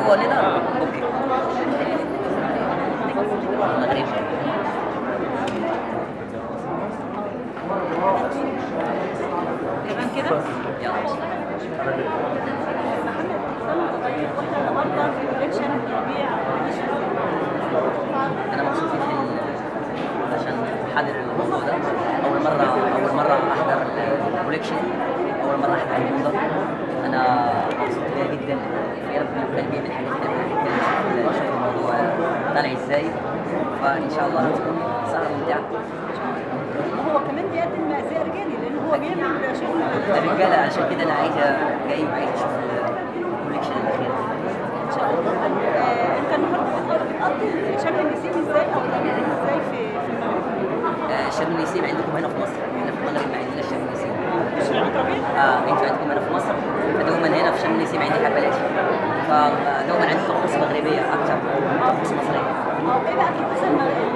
هو نقدر اوكي المغرب تمام كده يلا واحنا النهارده في كوليكشن بيبيع انا مبسوط في ال- عشان حاضر الموضوع ده اول مره اول مره احضر الكوليكشن اول مره احضر الموضوع انا مبسوط بيها جدا يا رب نفضل بيها بالحاجات اللي جدا نشوف نشوف الموضوع طالع ازاي فان شاء الله هتكون سهره ممتعه وهو كمان بيقدم مأساة رجالي لان هو بيعمل شغل ده رجاله عشان كده انا عايز جاي وعايز اشوف الكوليكشن الاخير ان شاء الله آه، انت النهارده بتقضي بتقضي شم النسيم ازاي او العيد ازاي في في المغرب؟ آه، شم النسيم عندكم هنا في مصر احنا في المغرب ما عندناش شم النسيم مش العيد ربيع؟ اه انتوا عندكم هنا في مصر فدوما هنا في شم النسيم عندي حفلات فدوما عندي طقوس مغربيه اكثر طقوس مصريه اه ايه بقى الطقوس المغ-